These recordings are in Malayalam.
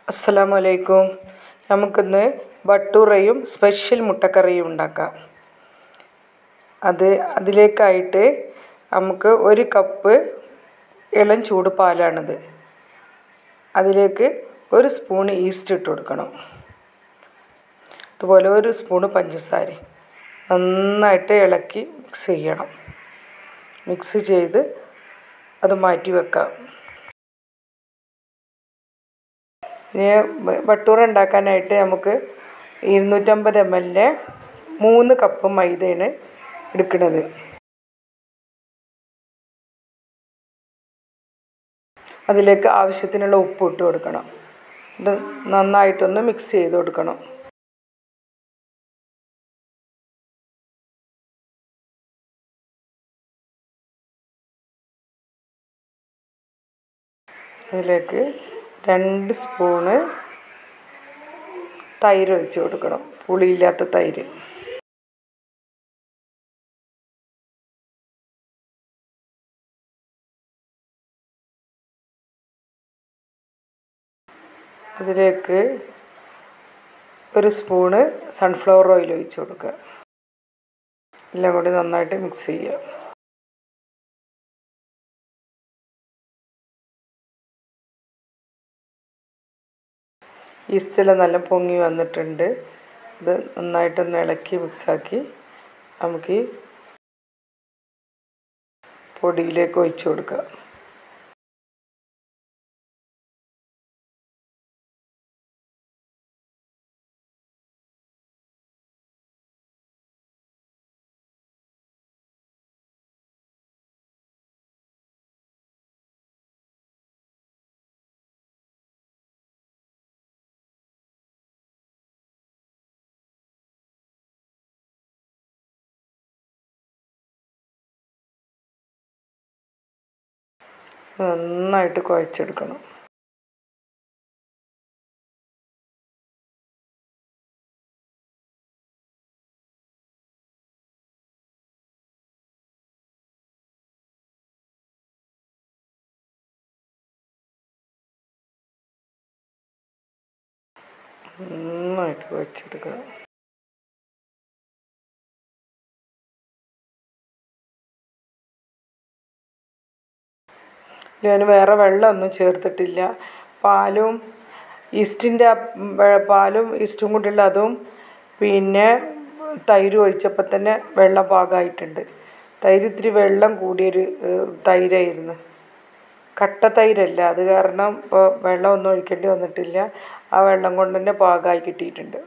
അസ്സലാമു അലൈക്കും നമുക്കിന്ന് ബട്ടൂറയും സ്പെഷ്യൽ മുട്ടക്കറിയും ഉണ്ടാക്കാം അത് അതിലേക്കായിട്ട് നമുക്ക് ഒരു കപ്പ് ഇളം ചൂട് പാലാണിത് അതിലേക്ക് ഒരു സ്പൂൺ ഈസ്റ്റ് ഇട്ട് കൊടുക്കണം അതുപോലെ ഒരു സ്പൂണ് പഞ്ചസാര നന്നായിട്ട് ഇളക്കി മിക്സ് ചെയ്യണം മിക്സ് ചെയ്ത് അത് മാറ്റി വെക്കാം ഇനി ബട്ടൂറ ഉണ്ടാക്കാനായിട്ട് നമുക്ക് ഇരുന്നൂറ്റമ്പത് എം എല്ലിൻ്റെ മൂന്ന് കപ്പ് മൈദയാണ് എടുക്കുന്നത് അതിലേക്ക് ആവശ്യത്തിനുള്ള ഉപ്പ് ഇട്ട് കൊടുക്കണം ഇത് നന്നായിട്ടൊന്ന് മിക്സ് ചെയ്ത് കൊടുക്കണം അതിലേക്ക് രണ്ട് സ്പൂണ് തൈര് ഒഴിച്ച് കൊടുക്കണം പുളിയില്ലാത്ത തൈര് അതിലേക്ക് ഒരു സ്പൂണ് സൺഫ്ലവർ ഓയിൽ ഒഴിച്ച് കൊടുക്കുക എല്ലാം കൂടി നന്നായിട്ട് മിക്സ് ചെയ്യുക ഈസ്റ്റെല്ലാം നല്ല പൊങ്ങി വന്നിട്ടുണ്ട് ഇത് നന്നായിട്ടൊന്ന് ഇളക്കി മിക്സാക്കി നമുക്ക് ഈ പൊടിയിലേക്ക് ഒഴിച്ച് കൊടുക്കുക നന്നായിട്ട് കുഴച്ചെടുക്കണം നന്നായിട്ട് കുഴച്ചെടുക്കുക ഞാൻ വേറെ വെള്ളമൊന്നും ചേർത്തിട്ടില്ല പാലും ഈസ്റ്റിൻ്റെ പാലും ഈസ്റ്റും കൂടിയുള്ള അതും പിന്നെ തൈര് ഒഴിച്ചപ്പോൾ തന്നെ വെള്ളം പാകമായിട്ടുണ്ട് തൈര് ഇത്തിരി വെള്ളം കൂടിയൊരു തൈരായിരുന്നു കട്ട തൈരല്ല അത് കാരണം ഇപ്പോൾ വെള്ളമൊന്നും ഒഴിക്കേണ്ടി വന്നിട്ടില്ല ആ വെള്ളം കൊണ്ട് തന്നെ പാകമായി കിട്ടിയിട്ടുണ്ട്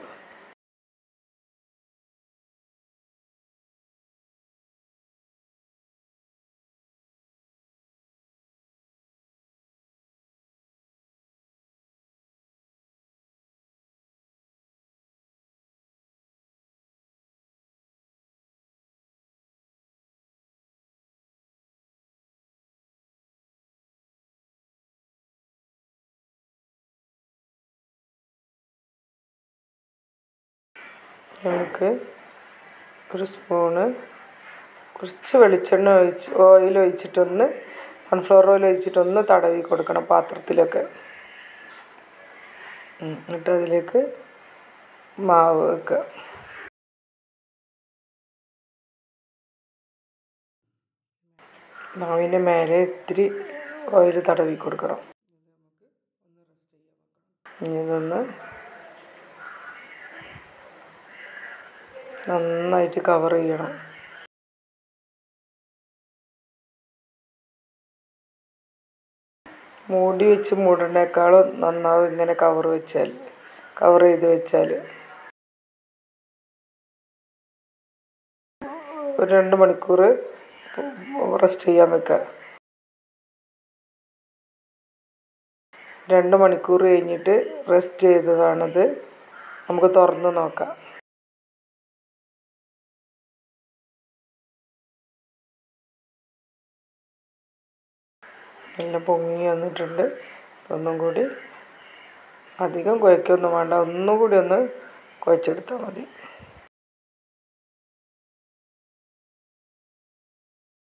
നമുക്ക് ഒരു സ്പൂണ് കുറച്ച് വെളിച്ചെണ്ണ ഒഴിച്ച് ഓയിൽ ഒഴിച്ചിട്ടൊന്ന് സൺഫ്ലവർ ഓയിൽ ഒഴിച്ചിട്ടൊന്ന് തടവി കൊടുക്കണം പാത്രത്തിലൊക്കെ എന്നിട്ട് അതിലേക്ക് മാവ് വെക്കുക മാവിൻ്റെ മേലെ ഇത്തിരി ഓയിൽ തടവി കൊടുക്കണം ഇതൊന്ന് നന്നായിട്ട് കവർ ചെയ്യണം മൂടി വെച്ച് മൂടണേക്കാളും നന്നാവും ഇങ്ങനെ കവർ വെച്ചാൽ കവർ ചെയ്ത് വെച്ചാൽ ഒരു രണ്ട് മണിക്കൂർ റെസ്റ്റ് ചെയ്യാൻ വെക്കുക രണ്ട് മണിക്കൂർ കഴിഞ്ഞിട്ട് റെസ്റ്റ് ചെയ്തതാണിത് നമുക്ക് തുറന്ന് നോക്കാം എല്ലാം പൊങ്ങി വന്നിട്ടുണ്ട് ഒന്നും കൂടി അധികം കുഴക്കൊന്നും വേണ്ട ഒന്നും കൂടി ഒന്ന് കുഴച്ചെടുത്താൽ മതി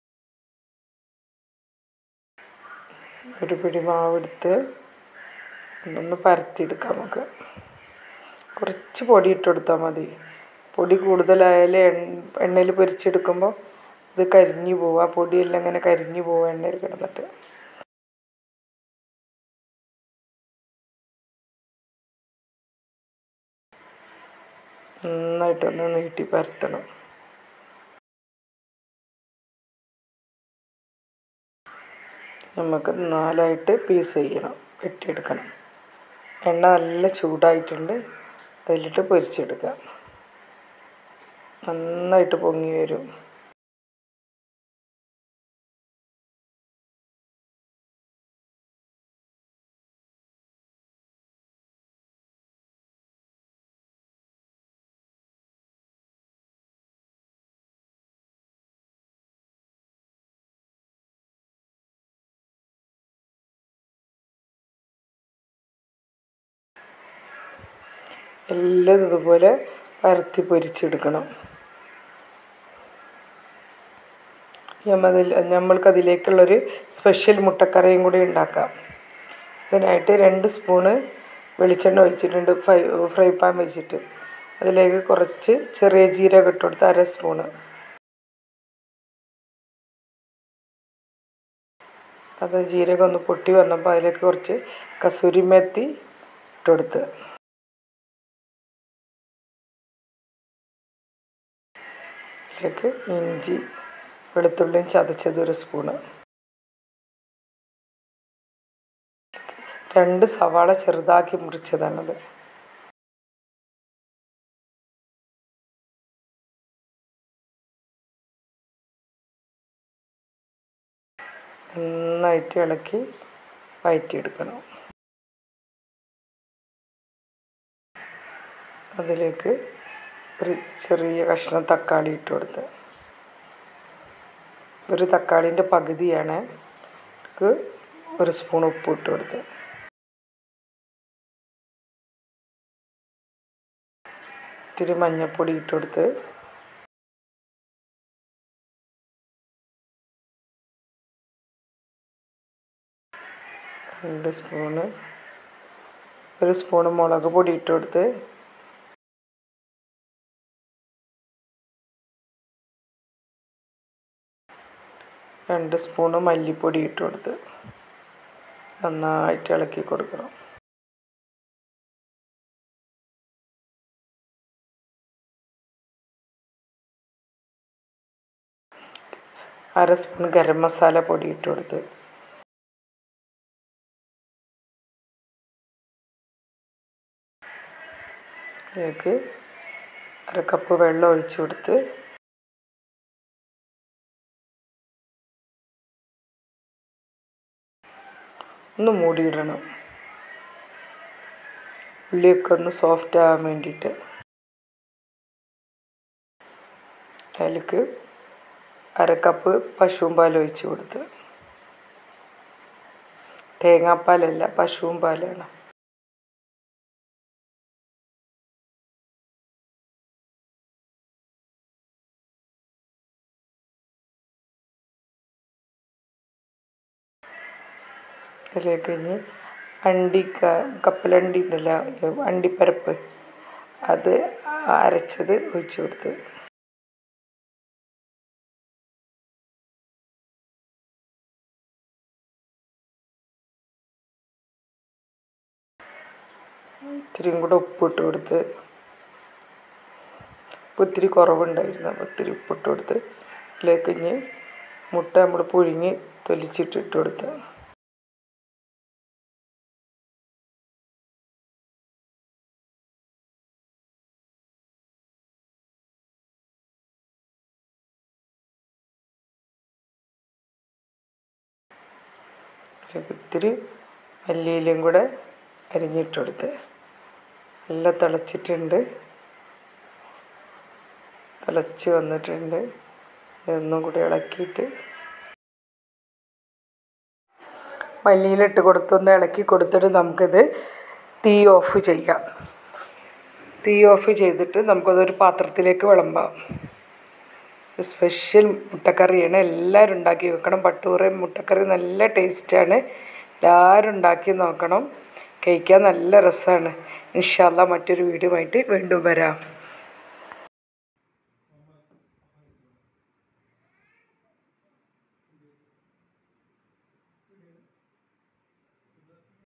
ഒരു പിടി മാവെടുത്ത് ഒന്ന് പരത്തിയെടുക്കാം നമുക്ക് കുറച്ച് പൊടി ഇട്ട് കൊടുത്താൽ മതി പൊടി കൂടുതലായാൽ എണ്ണയിൽ പൊരിച്ചെടുക്കുമ്പോൾ ഇത് കരിഞ്ഞു പോകും ആ പൊടിയെല്ലാം ഇങ്ങനെ കരിഞ്ഞു പോകും എണ്ണയിൽ കിടന്നിട്ട് നന്നായിട്ടൊന്ന് നീട്ടി പരത്തണം നമുക്ക് നാലായിട്ട് പീസ് ചെയ്യണം വെട്ടിയെടുക്കണം എണ്ണ നല്ല ചൂടായിട്ടുണ്ട് അതിലിട്ട് പൊരിച്ചെടുക്കുക നന്നായിട്ട് പൊങ്ങി വരും എല്ലാം ഇതുപോലെ പരത്തി പൊരിച്ചെടുക്കണം ഞമ്മതിൽ നമ്മൾക്കതിലേക്കുള്ളൊരു സ്പെഷ്യൽ മുട്ടക്കറിയും കൂടി ഉണ്ടാക്കാം അതിനായിട്ട് രണ്ട് സ്പൂണ് വെളിച്ചെണ്ണ ഒഴിച്ചിട്ടുണ്ട് ഫ്രൈ ഫ്രൈ പാൻ വെച്ചിട്ട് അതിലേക്ക് കുറച്ച് ചെറിയ ജീരകം ഇട്ട് കൊടുത്ത് അര സ്പൂണ് അത് ജീരകം ഒന്ന് പൊട്ടി വന്നപ്പോൾ അതിലേക്ക് കുറച്ച് കസൂരി മെത്തി ഇട്ട് കൊടുത്ത് അതിലേക്ക് ഇഞ്ചി വെളുത്തുള്ളിയും ചതച്ചത് ഒരു സ്പൂണ് രണ്ട് സവാള ചെറുതാക്കി മുറിച്ചതാണത് നന്നായിട്ട് ഇളക്കി വഴറ്റിയെടുക്കണം അതിലേക്ക് ഒരു ചെറിയ കഷ്ണം തക്കാളി ഇട്ട് കൊടുത്ത് ഒരു തക്കാളീൻ്റെ പകുതിയാണ് ക്ക് ഒരു സ്പൂൺ ഉപ്പ് ഇട്ട് കൊടുത്ത് ഇത്തിരി മഞ്ഞൾപ്പൊടി ഇട്ട് കൊടുത്ത് രണ്ട് സ്പൂണ് ഒരു സ്പൂണ് മുളക് പൊടി ഇട്ട് കൊടുത്ത് രണ്ട് സ്പൂണ് മല്ലിപ്പൊടി ഇട്ട് കൊടുത്ത് നന്നായിട്ട് ഇളക്കി കൊടുക്കണം അര സ്പൂൺ ഗരം മസാല പൊടി ഇട്ട് കൊടുത്ത് അതിലേക്ക് അര കപ്പ് വെള്ളം ഒഴിച്ച് കൊടുത്ത് ഒന്ന് മൂടിയിടണം ഉള്ളിയൊക്കെ ഒന്ന് സോഫ്റ്റ് ആകാൻ വേണ്ടിയിട്ട് അതിലേക്ക് അര കപ്പ് പശുവും പാൽ ഒഴിച്ച് കൊടുത്ത് തേങ്ങാപ്പാലല്ല പശുവും പാലാണ് അതിലേക്ക് ഇനി അണ്ടി കപ്പലണ്ടി ഉണ്ടല്ലോ അണ്ടിപ്പരപ്പ് അത് അരച്ചത് ഒഴിച്ച് കൊടുത്ത് ഇത്തിരിയും കൂടെ ഉപ്പിട്ട് കൊടുത്ത് ഉപ്പ് ഇത്തിരി കുറവുണ്ടായിരുന്നു അപ്പോൾ ഇത്തിരി ഉപ്പിട്ട് കൊടുത്ത് അതിലേക്ക് ഇനി മുട്ട നമ്മൾ പുഴുങ്ങി തൊലിച്ചിട്ട് ഇട്ട് കൊടുത്ത് അതിലേക്ക് ഇത്തിരി മല്ലിയിലയും കൂടെ അരിഞ്ഞിട്ട് കൊടുത്ത് എല്ലാം തിളച്ചിട്ടുണ്ട് തിളച്ച് വന്നിട്ടുണ്ട് ഇതൊന്നും കൂടി ഇളക്കിയിട്ട് മല്ലിയിലിട്ട് കൊടുത്തൊന്ന് ഇളക്കി കൊടുത്തിട്ട് നമുക്കിത് തീ ഓഫ് ചെയ്യാം തീ ഓഫ് ചെയ്തിട്ട് നമുക്കതൊരു പാത്രത്തിലേക്ക് വിളമ്പാം സ്പെഷ്യൽ മുട്ടക്കറിയാണ് എല്ലാവരും ഉണ്ടാക്കി വെക്കണം പട്ടൂറയും മുട്ടക്കറി നല്ല ടേസ്റ്റാണ് എല്ലാവരും ഉണ്ടാക്കി നോക്കണം കഴിക്കാൻ നല്ല രസമാണ് ഇൻഷാല്ല മറ്റൊരു വീഡിയോ ആയിട്ട് വീണ്ടും വരാം